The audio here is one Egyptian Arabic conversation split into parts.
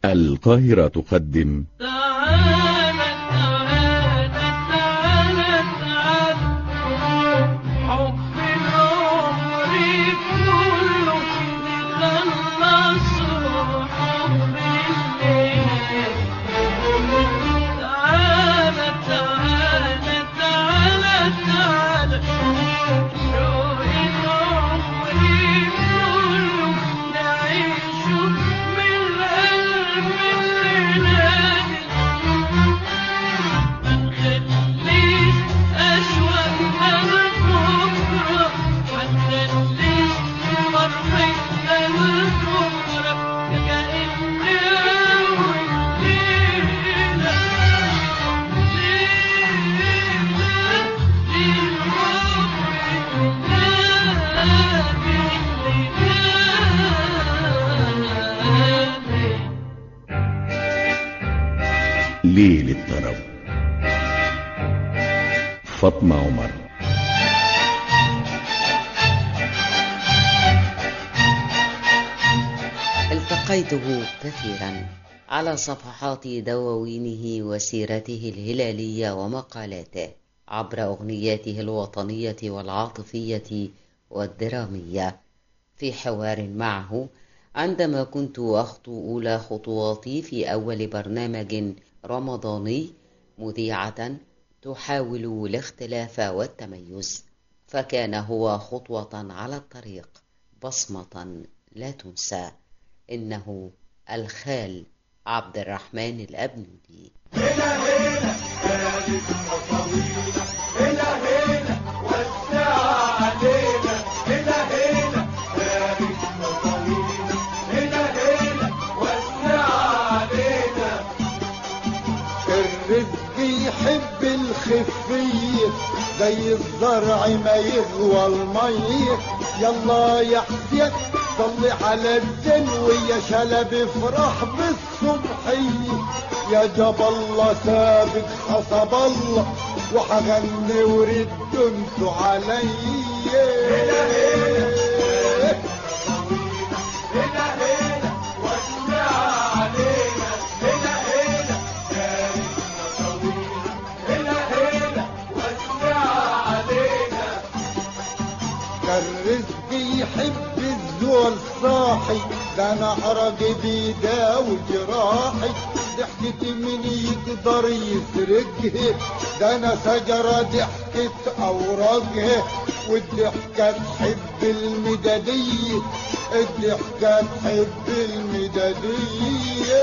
القاهرة تقدم تعالى تعالى تعالى تعالى حب العمر كله نخلصه حب الليل تعالى تعالى تعالى تعالى شوق العمر كله نعيشه من قلب الليالي منخليش أشواقنا لبكرة منخليش فرحتنا لبكرة كأن أول ليلة ليلة للحب ليل الطرب فاطمة عمر التقيته كثيرا على صفحات دواوينه وسيرته الهلالية ومقالاته عبر أغنياته الوطنية والعاطفية والدرامية في حوار معه عندما كنت أخطو أولى خطواتي في أول برنامج رمضاني مذيعة تحاول الاختلاف والتميز فكان هو خطوة على الطريق بصمة لا تنسى إنه الخال عبد الرحمن الأبنودي الرزق يحب الخفية زي الزرع ما يغوى المية يلا يا حسين صلي على الزين ويا شلب افرح بالصبحية يا جاب الله سابق حسب الله وحغني ورد انتوا عليا كان رزقي يحب الزول صاحي ده انا عرقي بيداوي جراحي ضحكتي من يقدر يسرقها ده انا شجرة ضحكت اوراقها والضحكة تحب المدادية الضحكة تحب المدادية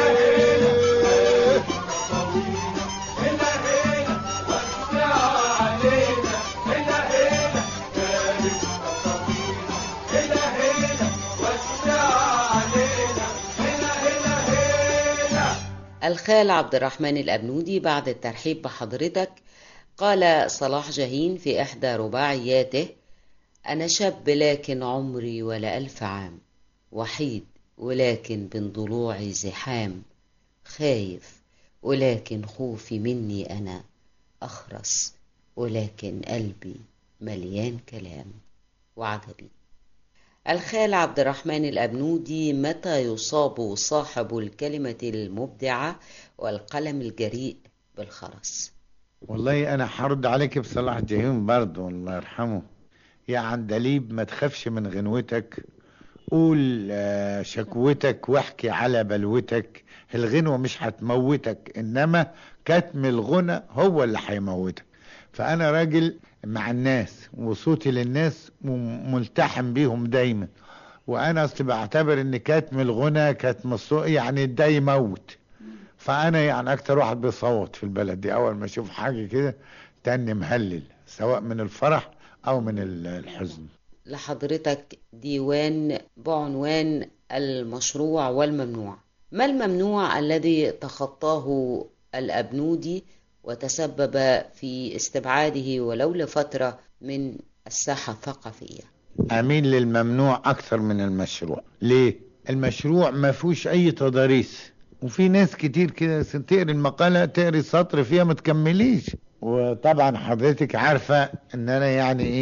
الخال عبد الرحمن الأبنودي بعد الترحيب بحضرتك قال صلاح جاهين في إحدى رباعياته أنا شاب لكن عمري ولا ألف عام وحيد ولكن بين ضلوعي زحام خايف ولكن خوفي مني أنا أخرس ولكن قلبي مليان كلام وعجبي الخال عبد الرحمن الأبنودي متى يصاب صاحب الكلمة المبدعة والقلم الجريء بالخرس والله انا هرد عليك بصلاح جاهين برضه الله يرحمه يا عندليب ما تخافش من غنوتك قول آه، شكوتك واحكي على بلوتك الغنوة مش هتموتك انما كتم الغنى هو اللي هيموتك فانا راجل مع الناس وصوتي للناس م- ملتحم بيهم دايما وانا اصل بعتبر ان كتم الغنى كتم الصوت يعني ده يموت فانا يعني اكتر واحد بيصوت في البلد دي اول ما اشوف حاجه كده تاني مهلل سواء من الفرح او من ال- الحزن لحضرتك ديوان بعنوان المشروع والممنوع ما الممنوع الذي تخطاه الأبنودي وتسبب في استبعاده ولو لفترة من الساحة الثقافية اميل للممنوع اكثر من المشروع ليه المشروع ما فيهوش اي تضاريس وفي ناس كتير كده تقري المقالة تقري سطر فيها ما تكمليش وطبعا حضرتك عارفة ان انا يعني ايه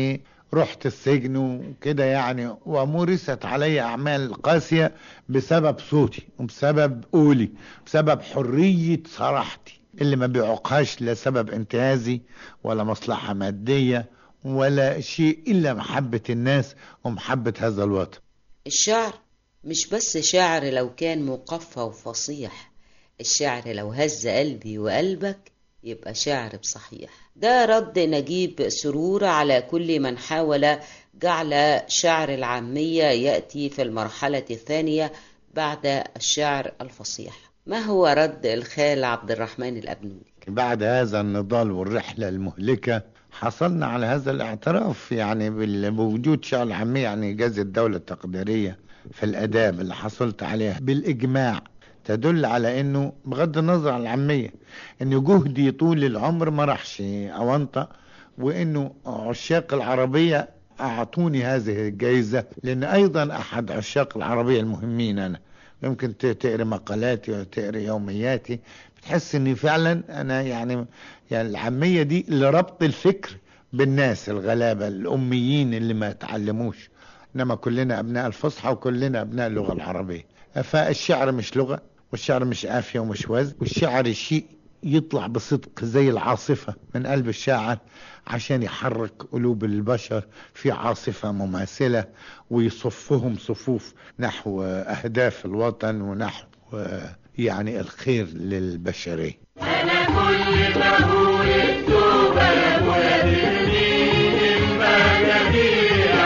رحت السجن وكده يعني ومورست علي أعمال قاسية بسبب صوتي وبسبب قولي بسبب حرية صراحتي اللي ما بيعوقهاش لا سبب انتهازي ولا مصلحة مادية ولا شيء إلا محبة الناس ومحبة هذا الوطن الشعر مش بس شعر لو كان مقفى وفصيح الشعر لو هز قلبي وقلبك يبقى شعر بصحيح ده رد نجيب سرور على كل من حاول جعل شعر العامية يأتي في المرحلة الثانية بعد الشعر الفصيح ما هو رد الخال عبد الرحمن الأبنودي بعد هذا النضال والرحلة المهلكة حصلنا على هذا الاعتراف يعني بال- بوجود شعر العامية يعني جائزة الدولة التقديرية في الآداب اللي حصلت عليها بالإجماع تدل على انه بغض النظر عن العامية انه جهدي طول العمر ما راحش أونطة وانه عشاق العربية اعطوني هذه الجائزة لان ايضا احد عشاق العربية المهمين انا يمكن ت- تقري مقالاتي وتقري يومياتي بتحس اني فعلا انا يعني يعني العامية دي لربط الفكر بالناس الغلابة الاميين اللي ما تعلموش انما كلنا ابناء الفصحى وكلنا ابناء اللغة العربية فالشعر مش لغة والشعر مش قافية ومش وزن والشعر شيء يطلع بصدق زي العاصفة من قلب الشاعر عشان يحرك قلوب البشر في عاصفة مماثلة ويصفهم صفوف نحو أهداف الوطن ونحو يعني الخير للبشرية أنا كل ما أقول التوبة يا أبويا ترميني المجاميع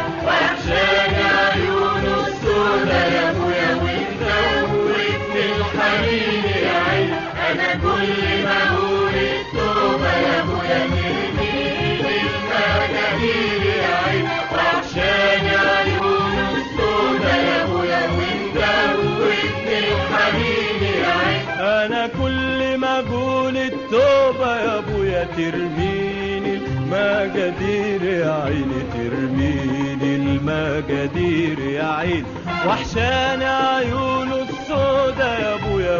وحشاني عيونه السودا يا أبويا ومزودني الحنين يا عين أنا كل ما أقول التوبة يا أبويا ترميني المجاميع يا عين وحشاني عيونه السودا يا أبويا ومزودني الحنين يا عين انا كل ما اقول التوبة يا ابويا ترميني المجادير يا عيني ترميني المجادير يا عيني وحشاني عيونه السودا يا ابويا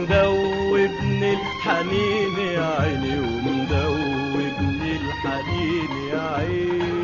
ومدوبني الحنين يا عيني ومدوبني الحنين يا عيني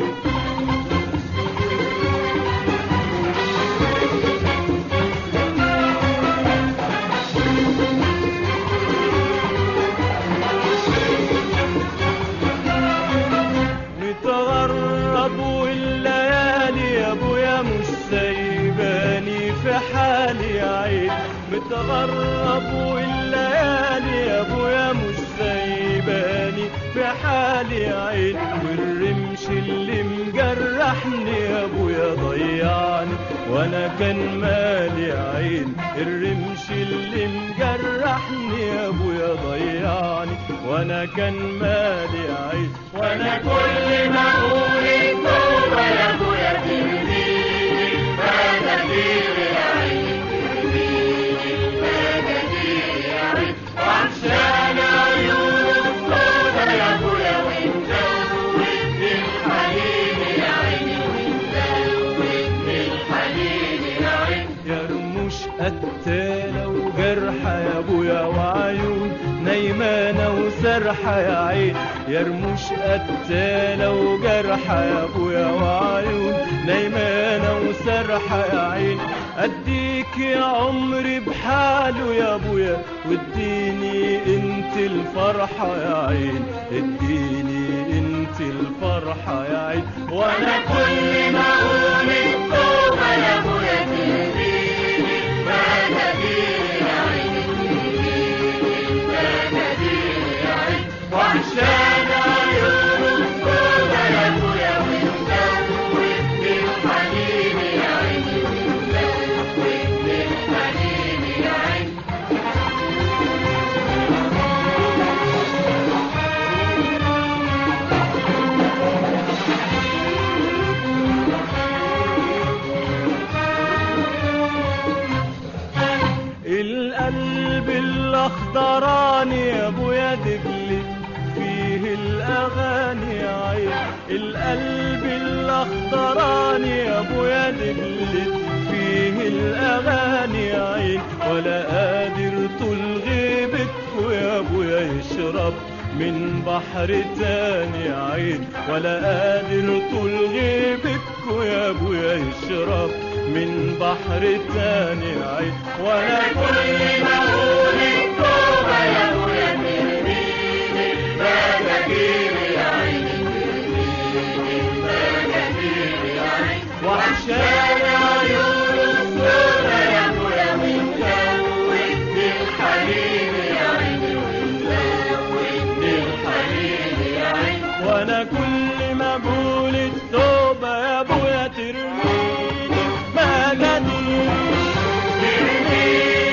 متغرب والليالي يا ابويا مش سايباني في حالي يا عين متغرب والليالي يا ابويا مش سايباني في حالي يا عين والرمش اللي مجرحني يا ابويا ضيعني وانا كان مالي يا عين الرمش اللي مجرحني يا ابويا ضيعني وانا كان مالي يا عين وانا كل ما اقول التوبه يا ابويا ترميني المجادير يا عيني ترميني المجادير يا عيني وعشان عيون السودا يا ابويا ومزودني الحنين يا عيني ومزودني الحنين يا عيني يا رموش قتالة وجرحة يا ابويا وعيون نايمانة وسرحة يا عين يا رموش قتالة وجرحة يا ابويا وعيون نايمانة وسرحة يا عين اديك يا عمري بحاله يا ابويا واديني انت الفرحة يا عين اديني انت الفرحة يا عين وانا كل ما اقول التوبه يا ابويا تهديني المجادير يا عيني تهديني المجادير يا عيني وعشان عيون السودا يا ابويا ومزودني الحنين يا عيني ومزودني الحنين يا عيني القلب الاخضراني يا ابويا دبلي فيه الاغاني يا عين القلب الاخضراني يا ابويا دبلي فيه الاغاني يا عين ولا قادر طول غيبتكوا يا ابويا يشرب من بحر تاني عين ولا قادر طول غيبك يا ابويا يشرب من بحر تاني عين ولا كل ما اقول التوبه يا ابويا ترميني مجادير يا عيني ترميني مجادير يا عيني وعشان عيون السودا يا ابويا ومزودني الحنين يا عيني ومزودني الحنين يا عيني وانا كل ما بقول التوبه يا ابويا ترميني مجادير ترميني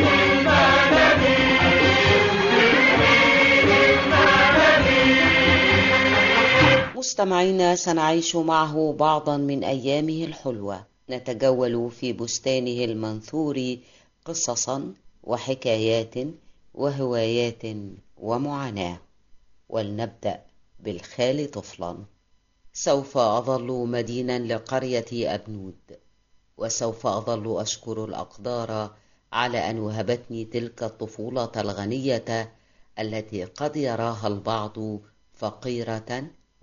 مستمعينا سنعيش معه بعضا من أيامه الحلوة نتجول في بستانه المنثور قصصا وحكايات وهوايات ومعاناة ولنبدأ بالخال طفلا سوف أظل مدينا لقرية أبنود وسوف أظل أشكر الأقدار على أن وهبتني تلك الطفولة الغنية التي قد يراها البعض فقيرة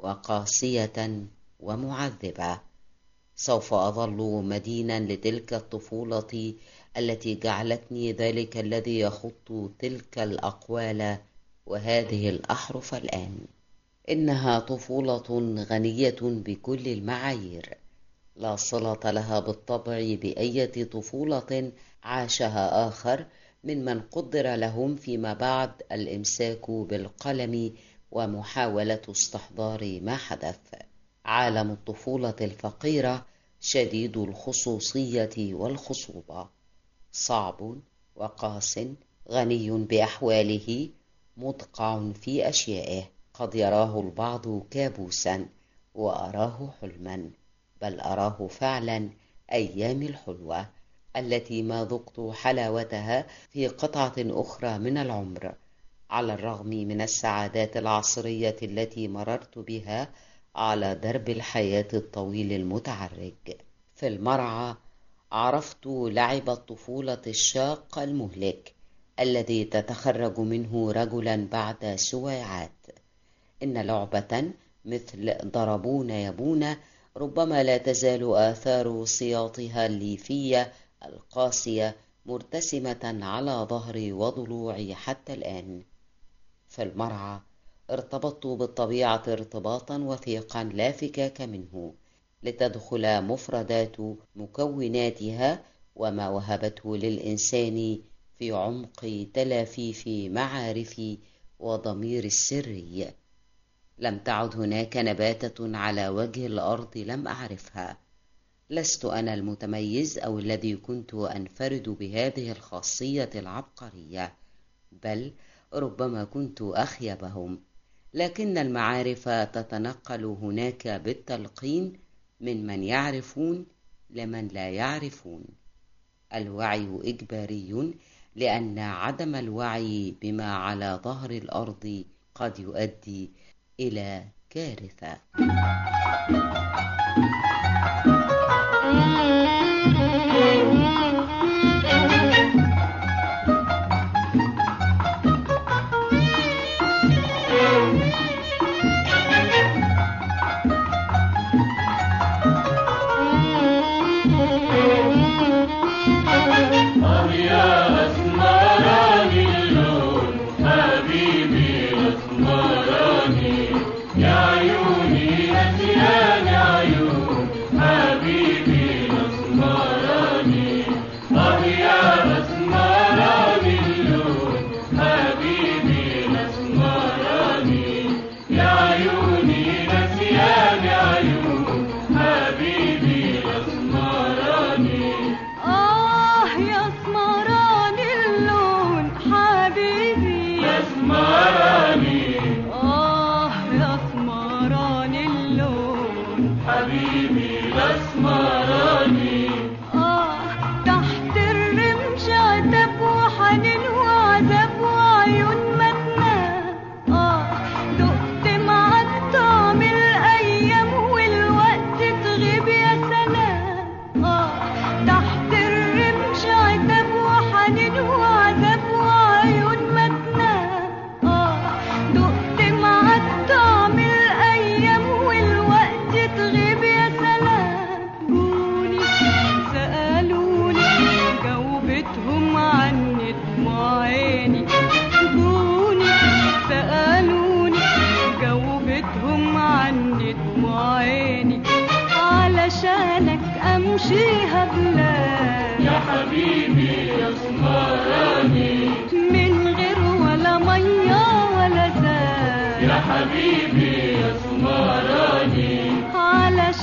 وقاسية ومعذبة سوف أظل مدينا لتلك الطفولة التي جعلتني ذلك الذي يخط تلك الأقوال وهذه الأحرف الآن إنها طفولة غنية بكل المعايير لا صلة لها بالطبع بأية طفولة عاشها آخر ممن قدر لهم فيما بعد الإمساك بالقلم ومحاولة استحضار ما حدث عالم الطفولة الفقيرة شديد الخصوصية والخصوبة صعب وقاس غني بأحواله مدقع في أشيائه قد يراه البعض كابوسا وأراه حلما بل أراه فعلا أيام الحلوة التي ما ذقت حلاوتها في قطعة أخرى من العمر على الرغم من السعادات العصرية التي مررت بها على درب الحياة الطويل المتعرج في المرعى عرفت لعب الطفولة الشاق المهلك الذي تتخرج منه رجلا بعد سويعات إن لعبة مثل ضربونا يبونا ربما لا تزال آثار سياطها الليفية القاسية مرتسمة على ظهري وضلوعي حتى الآن في المرعى ارتبطت بالطبيعة ارتباطا وثيقا لا فكاك منه لتدخل مفردات مكوناتها وما وهبته للإنسان في عمق تلافيف معارفي وضمير السري لم تعد هناك نباتة على وجه الأرض لم أعرفها لست أنا المتميز أو الذي كنت أنفرد بهذه الخاصية العبقرية بل ربما كنت أخيبهم لكن المعارف تتنقل هناك بالتلقين من من يعرفون لمن لا يعرفون الوعي إجباري لأن عدم الوعي بما على ظهر الأرض قد يؤدي إلى كارثة آه يا أسمراني اللون حبيبي أسمراني يا عيوني نسيان عيوني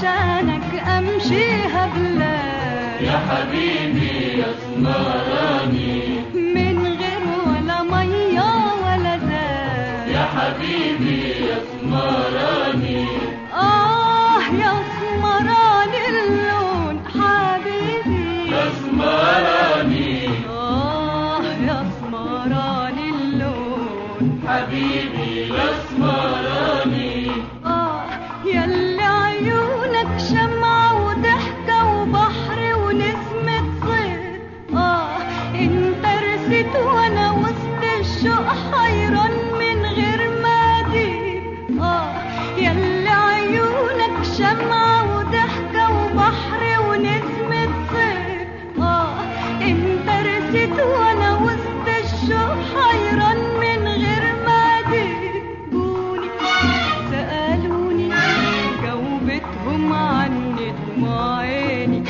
عشانك امشيها بلاد يا حبيبي يا اسمراني من غير ولا ميه ولا زاد يا حبيبي يا اسمراني اه يا اسمران اللون حبيبي يا اسمراني اه يا اسمران اللون حبيبي يا اسمراني آه ياللي عيونك شمعة وضحكة وبحر ونسمة صيف آه انت رسيت وانا وسط الشوق حيران من غير ما أديب آه ياللي عيونك شمعة وضحكة وبحر ونسمة صيف آه انت رسيت وانا وسط الشوق حيران من غير ما أديبوني سألوني جاوبتهم عني دموع عيني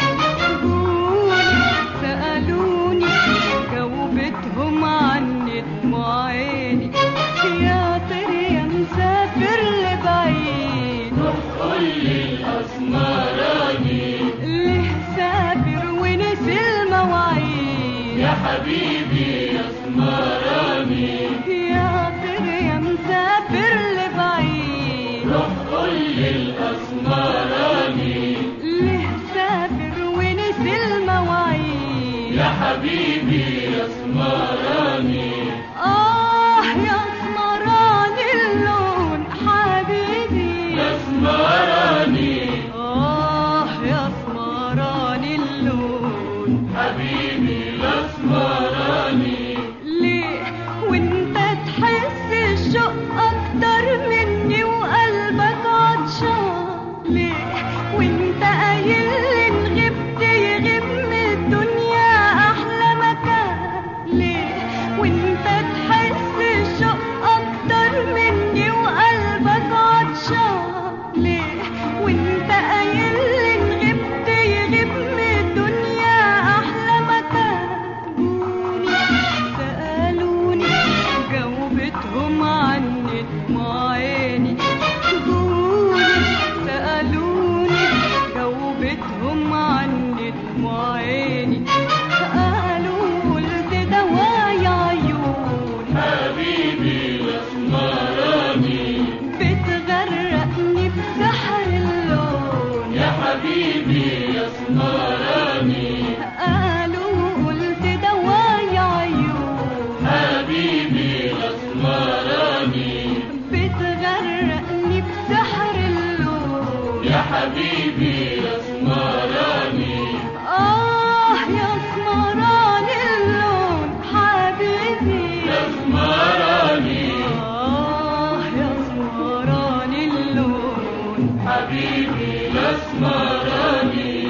جوني سألوني جاوبتهم عني دموع عيني يا طير يا مسافر لبعيد قول لي الاسمراني ليه سافر ونسي المواعيد يا حبيبي يا اسمراني يا طير يا مسافر لبعيد روح قول لي الاسمراني ليه سافر ونسي المواعيد يا حبيبي يا اسمراني آه يا اسمران اللون حبيبي يا اسمراني آه يا اسمران اللون حبيبي يا اسمراني ليه وانت تحس الشوق اكتر مني وقلبك عطشان ليه وانت قايل ان غبت يغيب من الدنيا احلى مكان ليه وانت تحس الشوق اكتر مني وقلبك عطشان ليه وانت قايل ان غبت يغيب من الدنيا احلى مكان جوني سألوني جاوبتهم عني دموع عيني جوني سألوني جاوبتهم عني دموع عيني قالوا قلت دوايا عيوني حبيبي يا اسمراني بتغرقني بسحر اللون يا حبيبي يا اسمراني قالوا قلت دوايا عيوني حبيبي يا اسمراني بتغرقني بسحر اللون يا حبيبي يا اسمراني آه يا اسمران اللون حبيبي يا اسمراني آه يا اسمران اللون حبيبي يا اسمراني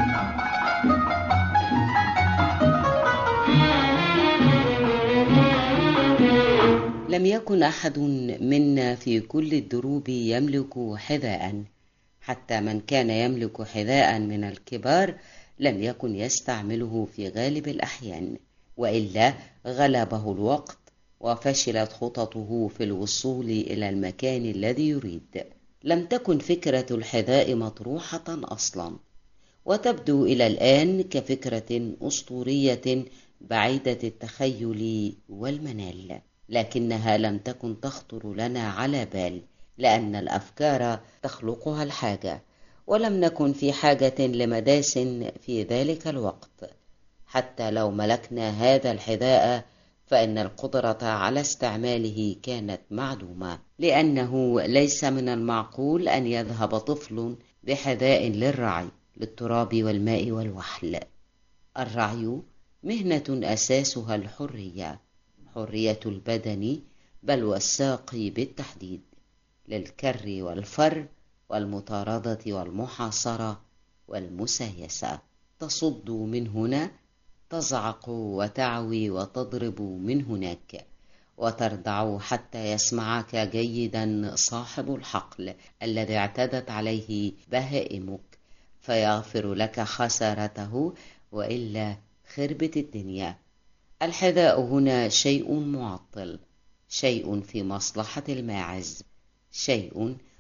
لم يكن أحد منا في كل الدروب يملك حذاء حتى من كان يملك حذاء من الكبار لم يكن يستعمله في غالب الأحيان وإلا غلبه الوقت وفشلت خططه في الوصول إلى المكان الذي يريد لم تكن فكرة الحذاء مطروحة أصلا وتبدو إلى الآن كفكرة أسطورية بعيدة التخيل والمنال لكنها لم تكن تخطر لنا على بال لأن الأفكار تخلقها الحاجة ولم نكن في حاجة لمداس في ذلك الوقت حتى لو ملكنا هذا الحذاء فإن القدرة على استعماله كانت معدومة لأنه ليس من المعقول أن يذهب طفل بحذاء للرعي للتراب والماء والوحل الرعي مهنة أساسها الحرية حرية البدن بل والساق بالتحديد للكر والفر والمطاردة والمحاصرة والمسايسة تصد من هنا تزعق وتعوي وتضرب من هناك وتردع حتى يسمعك جيدا صاحب الحقل الذي اعتدت عليه بهائمك فيغفر لك خسارته والا خربت الدنيا الحذاء هنا شيء معطل شيء في مصلحه الماعز شيء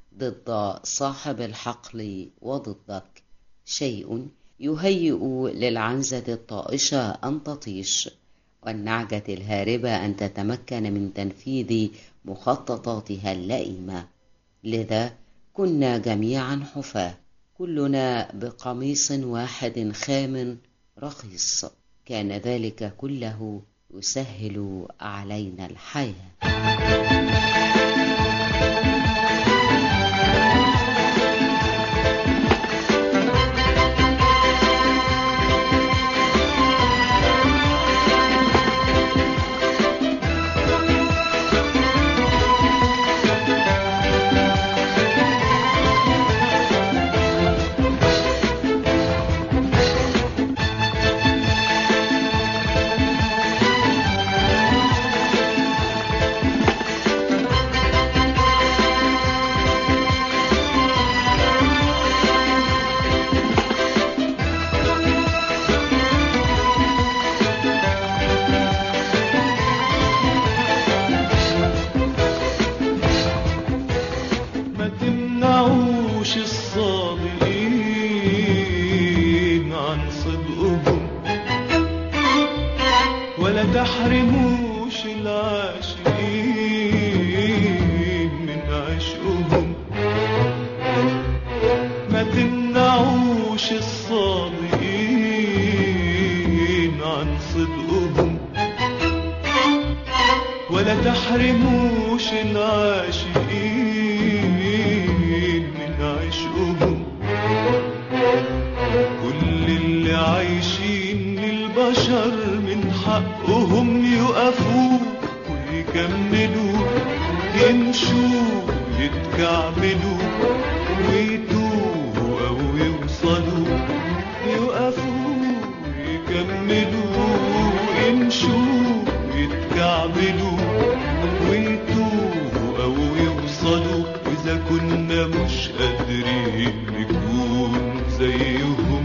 ضد صاحب الحقل وضدك شيء يهيئ للعنزة الطائشة أن تطيش والنعجة الهاربة أن تتمكن من تنفيذ مخططاتها اللئيمة لذا كنا جميعا حفاة كلنا بقميص واحد خام رخيص كان ذلك كله يسهل علينا الحياه ما تمنعوش الصادقين عن صدقهم ولا تحرموش العاشقين من عشقهم ما تمنعوش الصادقين عن صدقهم ولا تحرموش العاشقين من عشقهم كل اللي عايشين للبشر من حقهم يقفوا ويكملوا يمشوا يتكعبلوا ويتوهوا أو يوصلوا يقفوا ويكملوا يمشوا يتكعبلوا ويتوهوا أو يوصلوا وإذا كنا مش قادرين نكون زيهم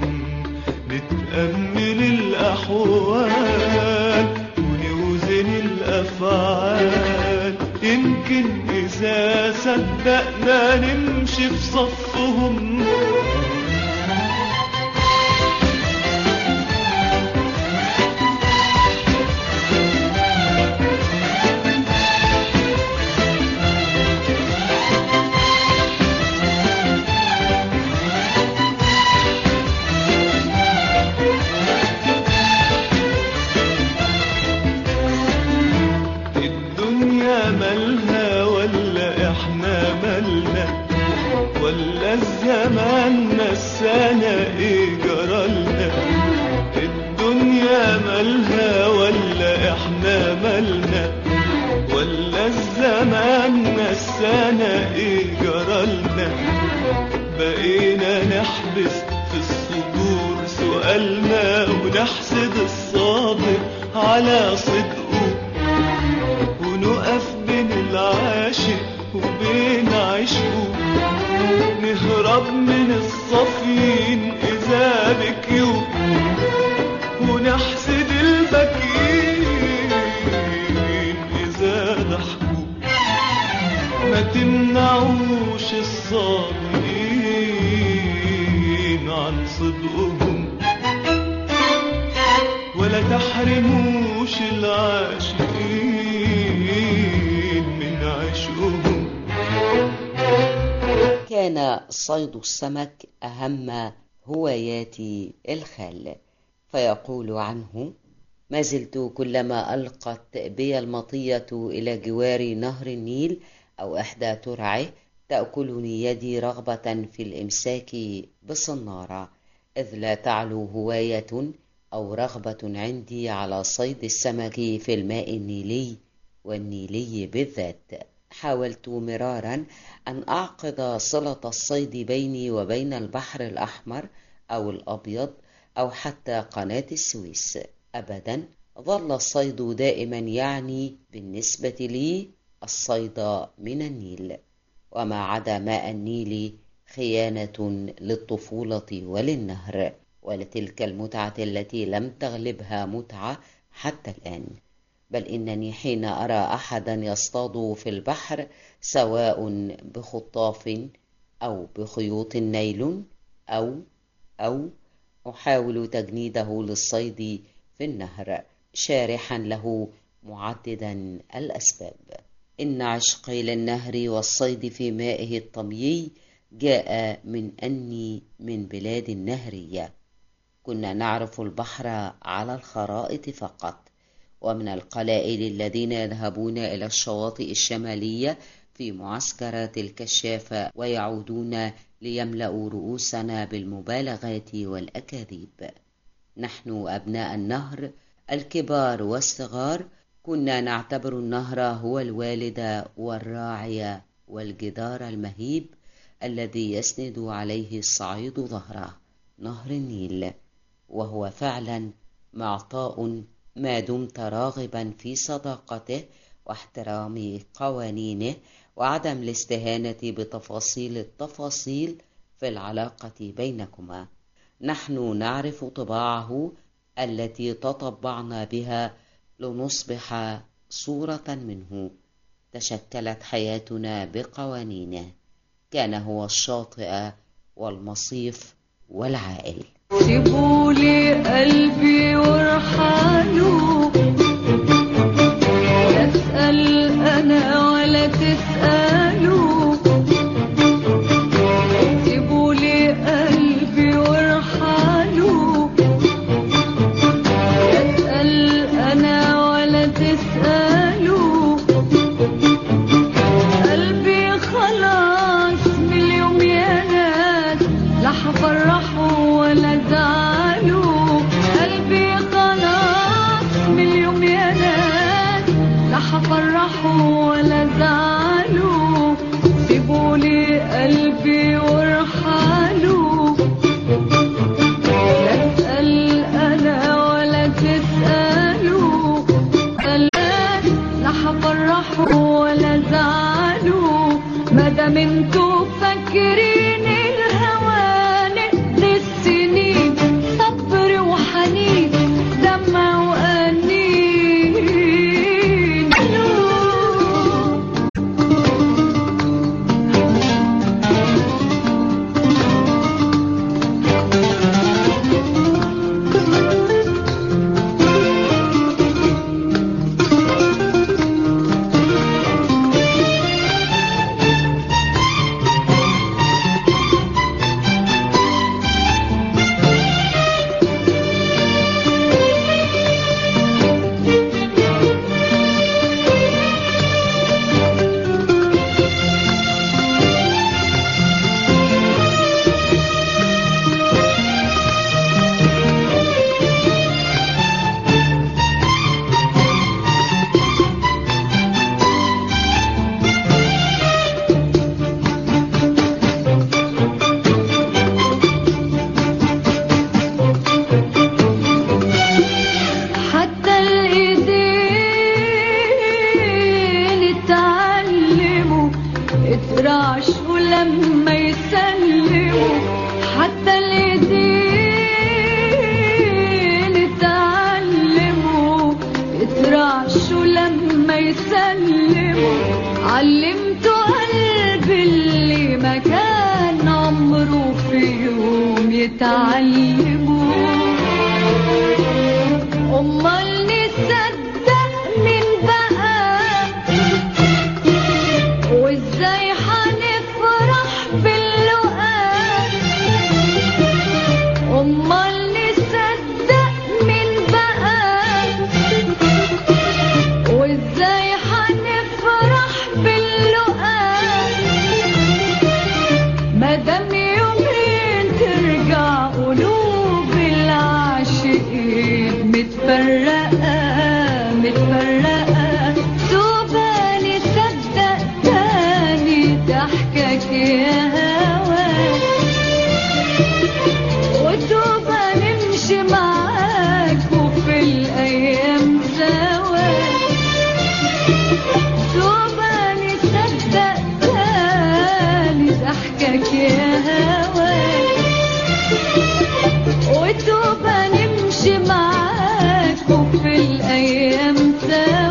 نتأمل الأحوال ونوزن الأفعال يمكن إذا صدقنا نمشي في صفهم الدنيا مالها ولا احنا مالنا ولا الزمان نسانا ايه جرالنا الدنيا مالها ولا احنا مالنا ولا الزمان نسانا ايه جرالنا بقينا نحبس في الصدور سؤالنا ونحسد الصابر على صدقه ونقف بين العاشق وبين عشقه نهرب من الصفين إذا بكيوا ونحسد البكين إذا ضحكوا ما تمنعوش الصادقين عن صدقهم ولا تحرموش العاشقين من عشقهم كان صيد السمك أهم هوايات الخال فيقول عنه ما زلت كلما ألقت بي المطية إلى جوار نهر النيل أو إحدى ترعه تأكلني يدي رغبة في الإمساك بصنارة إذ لا تعلو هواية أو رغبة عندي على صيد السمك في الماء النيلي والنيلي بالذات حاولت مرارا أن أعقد صلة الصيد بيني وبين البحر الأحمر أو الأبيض أو حتى قناة السويس أبدا ظل الصيد دائما يعني بالنسبة لي الصيد من النيل وما عدا ماء النيل خيانة للطفولة وللنهر ولتلك المتعة التي لم تغلبها متعة حتى الآن بل إنني حين أرى أحدا يصطاد في البحر سواء بخطاف أو بخيوط نيلون أو أو أحاول تجنيده للصيد في النهر شارحا له معددا الأسباب إن عشقي للنهر والصيد في مائه الطميي جاء من أني من بلاد النهرية كنا نعرف البحر على الخرائط فقط ومن القلائل الذين يذهبون إلى الشواطئ الشمالية في معسكرات الكشافة ويعودون ليملأوا رؤوسنا بالمبالغات والأكاذيب نحن أبناء النهر الكبار والصغار كنا نعتبر النهر هو الوالد والراعي والجدار المهيب الذي يسند عليه الصعيد ظهره نهر النيل وهو فعلا معطاء ما دمت راغبا في صداقته واحترام قوانينه وعدم الاستهانة بتفاصيل التفاصيل في العلاقة بينكما نحن نعرف طباعه التي تطبعنا بها لنصبح صورة منه تشكلت حياتنا بقوانينه كان هو الشاطئ والمصيف والعائل سيبولي قلبي وارحلوا لا اسال انا ولا تسالوا سيبولي قلبي وارحلوا لا اسال انا ولا تسالوا قلبي خلاص من اليوم يا ناس لا هفرحه ولا زعله قلبي خلاص من اليوم يا ناس لا هفرحه ولا زعله سيبولي قلبي وارحلوا لا اسال انا ولا تسالوا قلبي لا هفرحه ولا زعله مادام انتوا فاكرين الهوى نقضي السنين صبر وحنين دمع وأنين حتى الايدين اتعلموا اترعشوا لما يسلموا حتى الايدين اتعلموا اترعشوا لما يسلموا علمتوا قلبي اللي ما كان عمره في يوم يتعلموا أمال نصدق مين بقى وإزاي هنفرح باللقاء أمال نصدق مين بقى وإزاي هنفرح باللقاء مادام يومين ترجع قلوب العاشقين متفرقة متفرقة توباني صدق تاني ضحكك يا هواك وتوبة نمشي معاك وفي الأيام سوا توبة نصدق تاني ضحكك يا هواك وتوبة نمشي معاك وفي الأيام سوا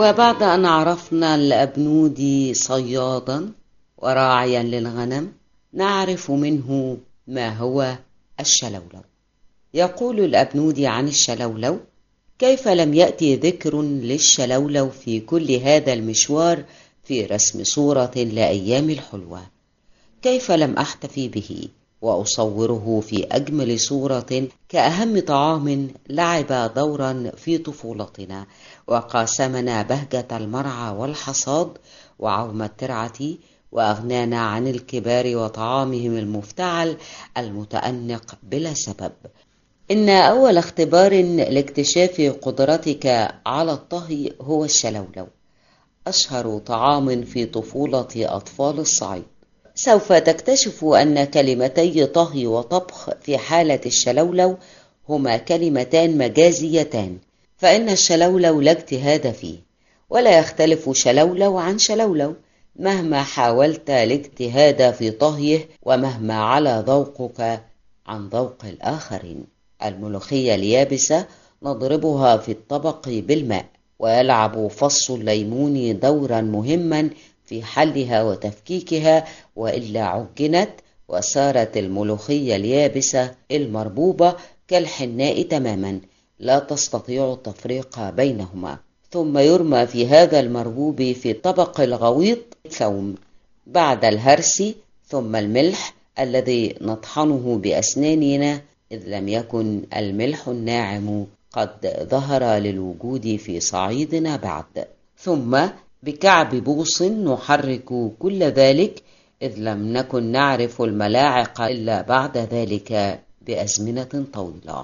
وبعد أن عرفنا الأبنودي صيادا وراعيا للغنم نعرف منه ما هو الشلولو يقول الأبنودي عن الشلولو كيف لم يأتي ذكر للشلولو في كل هذا المشوار في رسم صورة لأيام الحلوة كيف لم أحتفي به وأصوره في أجمل صورة كأهم طعام لعب دورا في طفولتنا وقاسمنا بهجة المرعى والحصاد وعوم الترعة وأغنانا عن الكبار وطعامهم المفتعل المتأنق بلا سبب إن أول اختبار لاكتشاف قدرتك على الطهي هو الشلولو أشهر طعام في طفولة أطفال الصعيد سوف تكتشف أن كلمتي طهي وطبخ في حالة الشلولو هما كلمتان مجازيتان فإن الشلولو لا اجتهاد فيه ولا يختلف شلولو عن شلولو مهما حاولت الاجتهاد في طهيه ومهما على ذوقك عن ذوق الآخرين الملوخية اليابسة نضربها في الطبق بالماء ويلعب فص الليمون دورا مهما في حلها وتفكيكها وإلا عجنت وصارت الملوخية اليابسة المربوبة كالحناء تماما لا تستطيع التفريق بينهما ثم يرمى في هذا المربوب في طبق الغويط ثوم بعد الهرس ثم الملح الذي نطحنه بأسناننا إذ لم يكن الملح الناعم قد ظهر للوجود في صعيدنا بعد ثم بكعب بوص نحرك كل ذلك إذ لم نكن نعرف الملاعق إلا بعد ذلك بأزمنة طويلة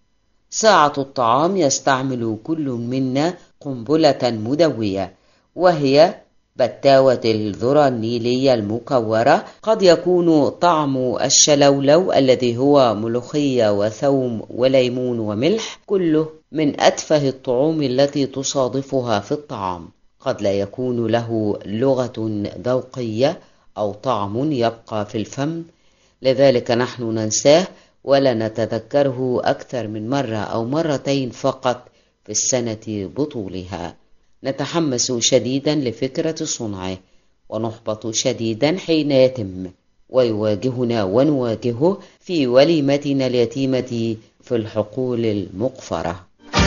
ساعة الطعام يستعمل كل منا قنبلة مدوية وهي بتاوة الذرة النيلية المكورة قد يكون طعم الشلولو الذي هو ملوخية وثوم وليمون وملح كله من أتفه الطعوم التي تصادفها في الطعام قد لا يكون له لغة ذوقية أو طعم يبقى في الفم لذلك نحن ننساه ولا نتذكره أكثر من مرة أو مرتين فقط في السنة بطولها نتحمس شديدا لفكرة صنعه ونحبط شديدا حين يتم ويواجهنا ونواجهه في وليمتنا اليتيمة في الحقول المقفرة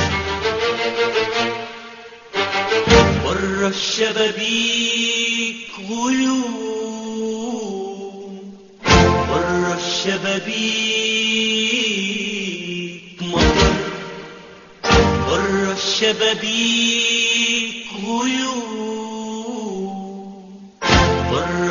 بره الشبابيك غيوم بره الشبابيك مطر بره الشبابيك غيوم بره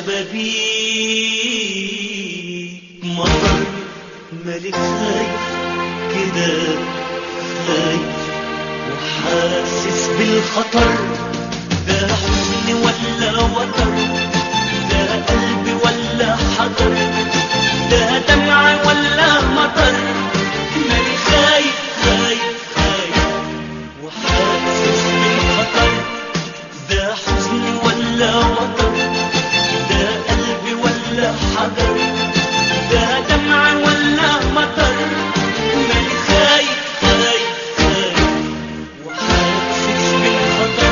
الشبابيك مطر ملك خايف كده خايف وحاسس بالخطر ده حزن ولا وتر ده قلب ولا حجر ده دمع ولا مطر مالي خايف خايف خايف وحاسس بالخطر ده حزن ولا وتر ده قلب ولا حجر ده دمع ولا مطر مالي خايف خايف خايف وحاسس بالخطر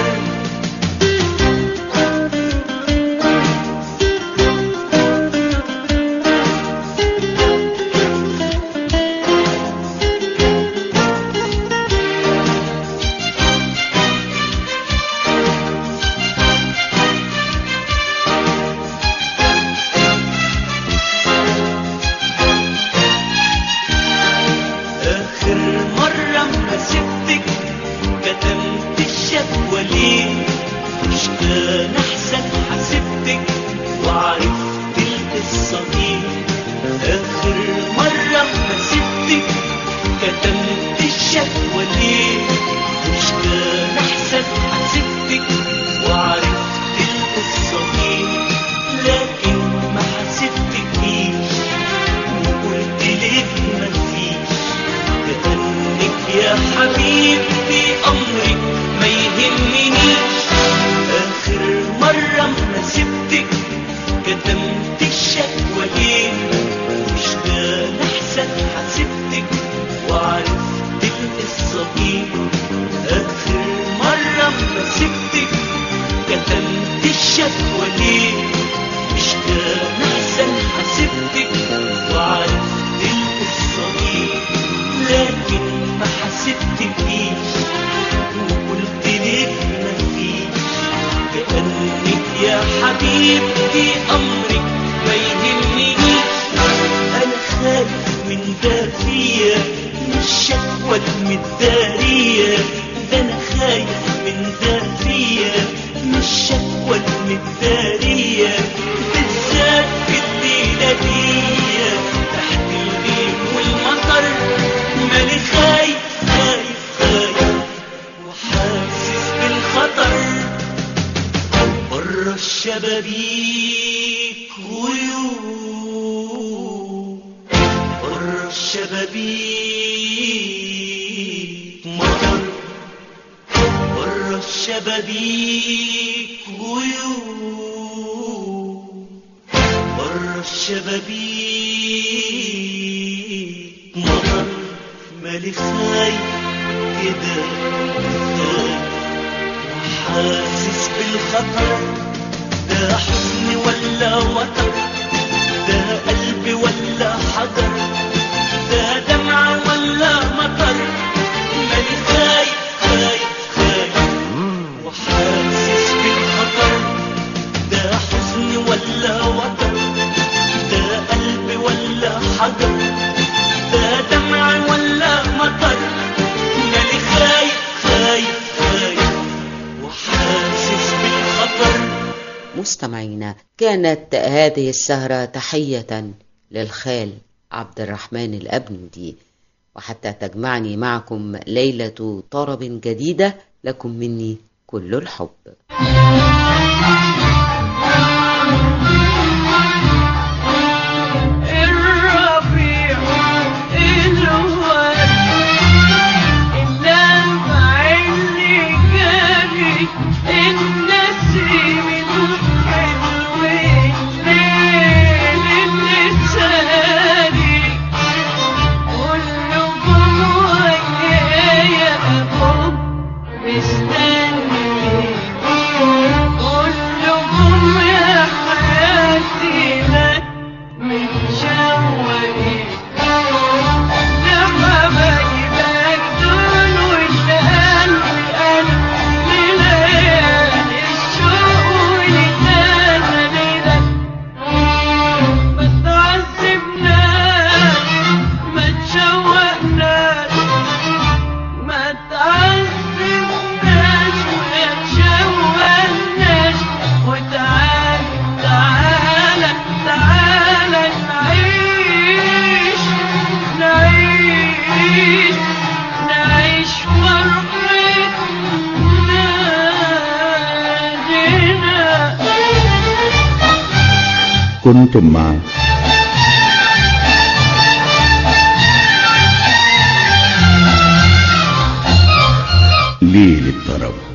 آخر مرة ما سبتك كتمت الشكوى ليه مش كان أحسن حسبتك وعرفت القصة دي آخر مرة ما سبتك كتمت الشكوى ليه مش كان أحسن حسبتك وعرفت القصة دي لكن ما حسبتكيش وقلت لك مفيش كأنك يا حبيبتي أمرك ما يهمنيش آخر مرة ما سبتك كتمت الشكوى ليه مش كان أحسن حسبتك وعرفت القصة وليه مش كان احسن حسبتك وعرفت القصه دي لكن ما حسبتكيش وقلت لك مفيش كأنك يا حبيبتي أمرك ما يهمنيش أنا خايف من ده فيا مش شكوى المدارية ده أنا خايف من ده فيا مش شكوى المدارية بالذات في الليلة دي تحت الليل والمطر مالي خايف خايف خايف وحاسس بالخطر بره الشبابيك غيوم بره الشبابيك مطر بره الشبابيك غيوم بره الشبابيك مطر مالي خايف كده خايف وحاسس بالخطر ده حزن ولا وتر ده قلب ولا حجر ده دمع ولا مطر مالي خايف خايف خايف وحاسس بالخطر ده حزن ولا وتر ده قلب ولا حجر ده دمع ولا مطر مالي خايف خايف خايف وحاسس بالخطر مستمعينا كانت هذه السهرة تحية للخال عبد الرحمن الأبندي وحتى تجمعني معكم ليلة طرب جديدة لكم مني كل الحب الربيع الورد اللمع اللي جاري النسيم الحلو الليل اللي ساري كلكم ويايا أبوك مستني كلكم يا حياتي لك متشوقين لحبايبك دول والقلب قلب لليالي الشوق ولتاني لك ما تعذبناش ما تشوقناش ما تعذبناش ولا تشوقناش وتعال تعالى تعالى نعيش نعيش نعيش فرحتنا كنتم مع ليل الطرب